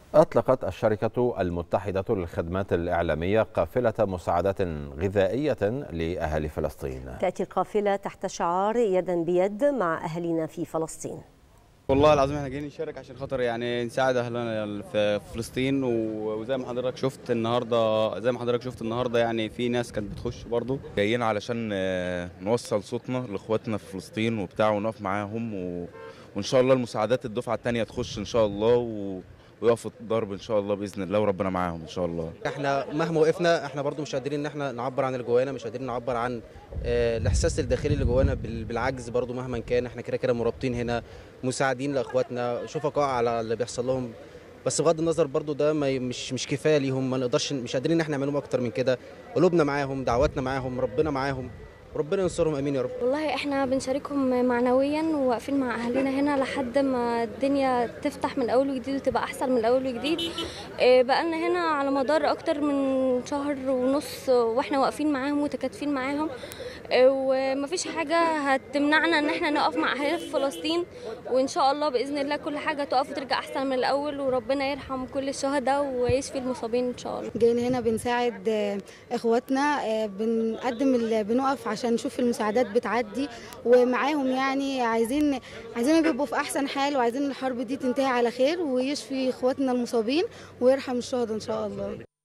أطلقت الشركة المتحدة للخدمات الإعلامية قافلة مساعدات غذائية لأهالي فلسطين تأتي القافلة تحت شعار يدا بيد مع أهلنا في فلسطين والله العظيم احنا جايين نشارك عشان خاطر يعني نساعد اهلنا في فلسطين وزي ما حضرتك شفت النهارده زي ما حضرتك شفت النهارده يعني في ناس كانت بتخش برضو جايين علشان نوصل صوتنا لاخواتنا في فلسطين وبتاع ونقف معاهم و... وان شاء الله المساعدات الدفعه الثانيه تخش ان شاء الله و... ويقفوا الضرب ان شاء الله باذن الله وربنا معاهم ان شاء الله احنا مهما وقفنا احنا برضو مش قادرين ان احنا نعبر عن اللي جوانا مش قادرين نعبر عن اه الاحساس الداخلي اللي جوانا بالعجز برضو مهما كان احنا كده كده مرابطين هنا مساعدين لاخواتنا شفقاء على اللي بيحصل لهم بس بغض النظر برضو ده ما مش مش كفايه ليهم ما نقدرش مش قادرين ان احنا نعملهم اكتر من كده قلوبنا معاهم دعواتنا معاهم ربنا معاهم ربنا ينصرهم امين يا رب والله احنا بنشاركهم معنويا وواقفين مع اهلنا هنا لحد ما الدنيا تفتح من اول وجديد وتبقى احسن من اول وجديد بقى لنا هنا على مدار اكتر من شهر ونص واحنا واقفين معاهم متكاتفين معاهم ومفيش حاجة هتمنعنا ان احنا نقف مع اهالينا في فلسطين وان شاء الله باذن الله كل حاجة تقف وترجع احسن من الاول وربنا يرحم كل الشهداء ويشفي المصابين ان شاء الله جايين هنا بنساعد اخواتنا بنقدم بنقف عشان نشوف المساعدات بتعدي ومعاهم يعني عايزين عايزين يبقوا في احسن حال وعايزين الحرب دي تنتهي على خير ويشفي اخواتنا المصابين ويرحم الشهداء ان شاء الله